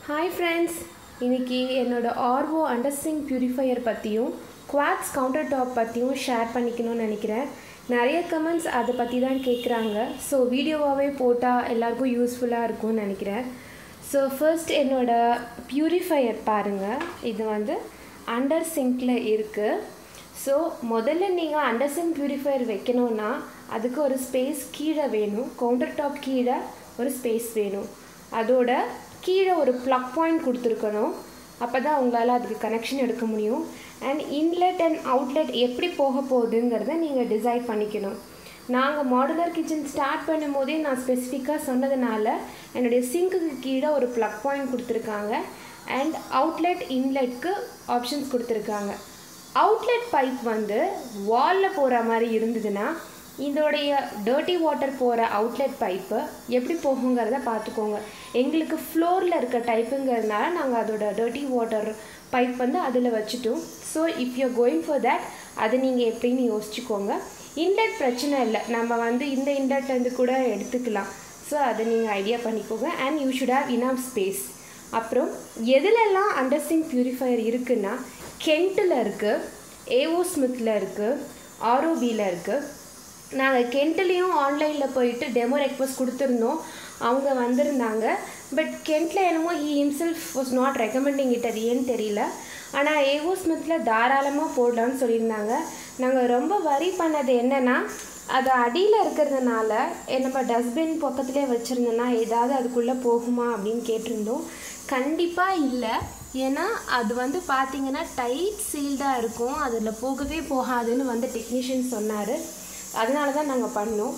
hi friends இன்னைக்கு என்னோட RO under sink purifier பற்றியும் குவாட்ஸ் கவுண்டர் டாப் பற்றியும் ஷேர் பண்ணிக்கணும்னு நினைக்கிறேன் நிறைய கமெண்ட்ஸ் அதை பற்றி தான் கேட்குறாங்க ஸோ வீடியோவாகவே போட்டால் எல்லாருக்கும் யூஸ்ஃபுல்லாக இருக்கும்னு நினைக்கிறேன் ஸோ ஃபர்ஸ்ட் என்னோட பியூரிஃபையர் பாருங்கள் இது வந்து அண்டர் சிங்கில் இருக்குது ஸோ முதல்ல நீங்கள் அண்டர் சிங்க் பியூரிஃபையர் வைக்கணும்னா அதுக்கு ஒரு ஸ்பேஸ் கீழே வேணும் கவுண்டர் டாப் கீழே ஒரு ஸ்பேஸ் வேணும் அதோட கீழே ஒரு ப்ளக் பாயிண்ட் கொடுத்துருக்கணும் அப்போ தான் உங்களால் அதுக்கு கனெக்ஷன் எடுக்க முடியும் அண்ட் இன்லெட் அண்ட் அவுட்லெட் எப்படி போக போகுதுங்கிறத நீங்கள் டிசைட் பண்ணிக்கணும் நாங்கள் மாடுலர் கிச்சன் ஸ்டார்ட் பண்ணும்போதே நான் ஸ்பெசிஃபிக்காக சொன்னதுனால என்னுடைய சிங்க்குக்கு கீழே ஒரு ப்ளக் பாயிண்ட் கொடுத்துருக்காங்க அண்ட் அவுட்லெட் இன்லெட்க்கு ஆப்ஷன்ஸ் கொடுத்துருக்காங்க அவுட்லெட் பைப் வந்து வாலில் போகிற மாதிரி இருந்ததுன்னா இதோடைய டர்ட்டி வாட்டர் போகிற அவுட்லெட் பைப்பு எப்படி போகுங்கிறத பார்த்துக்கோங்க எங்களுக்கு ஃப்ளோரில் இருக்க டைப்புங்கிறதுனால நாங்கள் அதோட டர்ட்டி வாட்டர் பைப் வந்து அதில் வச்சுட்டோம் so if you going for that அது நீங்கள் எப்படின்னு யோசிச்சுக்கோங்க இன்லெட் பிரச்சனை இல்லை நம்ம வந்து இந்த இன்லெட்லேருந்து கூட எடுத்துக்கலாம் ஸோ அதை நீங்கள் ஐடியா பண்ணிக்கோங்க and you should have enough space அப்புறம் எதுலெல்லாம் அண்டர்ஸ்டிங் பியூரிஃபையர் இருக்குன்னா கென்ட்டில் இருக்குது ஏஓ ஸ்மித்தில் இருக்குது ஆர்ஓபியில் இருக்குது நாங்கள் கென்ட்லேயும் ஆன்லைனில் போயிட்டு டெமோ ரெக்வஸ்ட் கொடுத்துருந்தோம் அவங்க வந்திருந்தாங்க பட் கென்ட்டில் என்னமோ he himself was not recommending it அது ஏன்னு தெரியல ஆனால் ஏஓ ஸ்மித்தில் தாராளமாக போடலான்னு சொல்லியிருந்தாங்க நாங்கள் ரொம்ப வரி பண்ணது என்னென்னா அது அடியில் இருக்கிறதுனால நம்ம டஸ்ட்பின் பக்கத்துலேயே வச்சுருந்தோன்னா ஏதாவது அதுக்குள்ளே போகுமா அப்படின்னு கேட்டிருந்தோம் கண்டிப்பாக இல்லை ஏன்னா அது வந்து பார்த்தீங்கன்னா டைட் சீல்டாக இருக்கும் அதில் போகவே போகாதுன்னு வந்து டெக்னீஷியன் சொன்னார் அதனால தான் நாங்கள் பண்ணோம்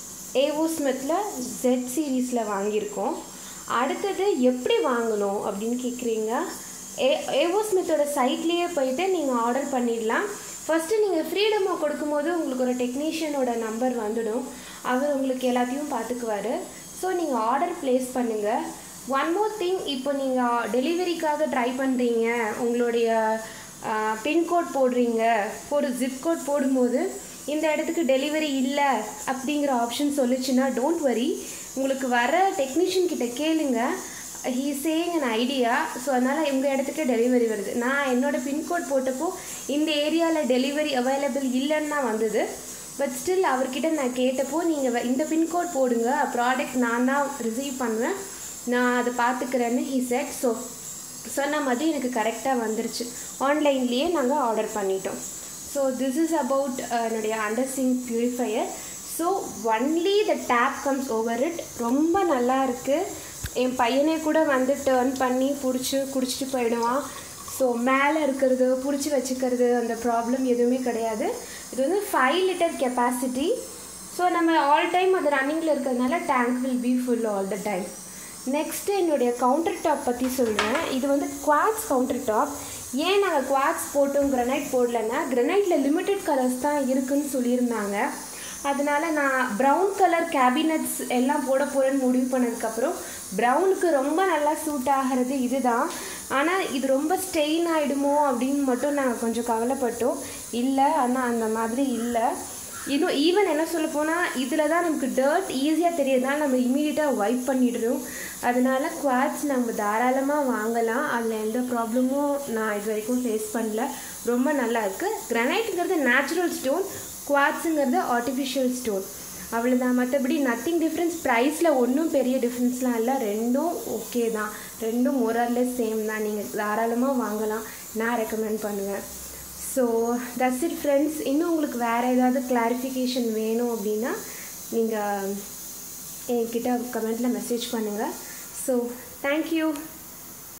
ஏஓ ஸ்மித்தில் ஜெட் சீரீஸில் வாங்கியிருக்கோம் அடுத்தது எப்படி வாங்கணும் அப்படின்னு கேட்குறீங்க ஏ ஏஓ ஸ்மித்தோட சைட்லேயே போயிட்டு நீங்கள் ஆர்டர் பண்ணிடலாம் ஃபஸ்ட்டு நீங்கள் ஃப்ரீடமாக கொடுக்கும்போது உங்களுக்கு ஒரு டெக்னீஷியனோட நம்பர் வந்துடும் அவர் உங்களுக்கு எல்லாத்தையும் பார்த்துக்குவார் ஸோ நீங்கள் ஆர்டர் ப்ளேஸ் பண்ணுங்கள் ஒன் மோர் திங் இப்போ நீங்கள் டெலிவரிக்காக ட்ரை பண்ணுறீங்க உங்களுடைய பின்கோட் போடுறீங்க ஒரு ஜிப் கோட் போடும்போது இந்த இடத்துக்கு டெலிவரி இல்லை அப்படிங்கிற ஆப்ஷன் சொல்லிச்சுன்னா டோன்ட் வரி உங்களுக்கு வர டெக்னீஷியன் கிட்ட கேளுங்க he saying an idea so அதனால் உங்கள் இடத்துக்கே டெலிவரி வருது நான் என்னோடய பின்கோட் போட்டப்போ இந்த ஏரியாவில் டெலிவரி அவைலபிள் இல்லைன்னு தான் வந்தது பட் ஸ்டில் அவர்கிட்ட நான் கேட்டப்போ நீங்கள் இந்த பின்கோட் போடுங்க ப்ராடக்ட் நான் தான் ரிசீவ் பண்ணுவேன் நான் அதை பார்த்துக்கிறேன்னு ஹீ செட் ஸோ சொன்ன மாதிரி எனக்கு கரெக்டாக வந்துருச்சு ஆன்லைன்லேயே நாங்கள் ஆர்டர் பண்ணிட்டோம் ஸோ திஸ் இஸ் அபவுட் என்னுடைய under sink purifier so only the tap comes over it ரொம்ப நல்லா இருக்குது என் பையனே கூட வந்து டேர்ன் பண்ணி பிடிச்சி குடிச்சிட்டு போயிடுவான் ஸோ மேலே இருக்கிறது பிடிச்சி வச்சுக்கிறது அந்த ப்ராப்ளம் எதுவுமே கிடையாது இது வந்து ஃபைவ் லிட்டர் கெப்பாசிட்டி ஸோ நம்ம ஆல் டைம் அது ரன்னிங்கில் இருக்கிறதுனால tank will be full all the time next என்னுடைய கவுண்டர் டாப் பற்றி சொல்கிறேன் இது வந்து குவாட்ஸ் கவுண்டர் டாப் ஏன் நாங்கள் குவாட்ஸ் போட்டோம் கிரனைட் போடலன்னா கிரனைட்டில் லிமிட்டட் கலர்ஸ் தான் இருக்குன்னு சொல்லியிருந்தாங்க அதனால நான் ப்ரௌன் கலர் கேபினட்ஸ் எல்லாம் போட போகிறேன்னு முடிவு பண்ணதுக்கப்புறம் ப்ரௌனுக்கு ரொம்ப நல்லா சூட் ஆகிறது இதுதான் ஆனால் இது ரொம்ப ஸ்டெயின் ஆகிடுமோ அப்படின்னு மட்டும் நாங்கள் கொஞ்சம் கவலைப்பட்டோம் இல்லை ஆனால் அந்த மாதிரி இல்லை இன்னும் ஈவன் என்ன சொல்ல போனால் இதில் தான் நமக்கு டர்ட் ஈஸியாக தெரியறதுனால நம்ம இமீடியட்டாக வைப் பண்ணிடுறோம் அதனால குவாட்ஸ் நம்ம தாராளமாக வாங்கலாம் அதில் எந்த ப்ராப்ளமும் நான் இது வரைக்கும் ஃபேஸ் பண்ணல ரொம்ப நல்லா இருக்குது கிரனைட்டுங்கிறது நேச்சுரல் ஸ்டோன் குவாட்ஸுங்கிறது ஆர்டிஃபிஷியல் ஸ்டோன் அவ்வளோதான் மற்றபடி நத்திங் டிஃப்ரென்ஸ் ப்ரைஸில் ஒன்றும் பெரிய டிஃப்ரென்ஸ்லாம் இல்லை ரெண்டும் ஓகே தான் ரெண்டும் மொரர்லெஸ் சேம் தான் நீங்கள் தாராளமாக வாங்கலாம் நான் ரெக்கமெண்ட் பண்ணுவேன் ஸோ தட்ஸ் இட் ஃப்ரெண்ட்ஸ் இன்னும் உங்களுக்கு வேறு ஏதாவது கிளாரிஃபிகேஷன் வேணும் அப்படின்னா நீங்கள் என்கிட்ட கமெண்ட்டில் மெசேஜ் பண்ணுங்கள் ஸோ தேங்க்யூ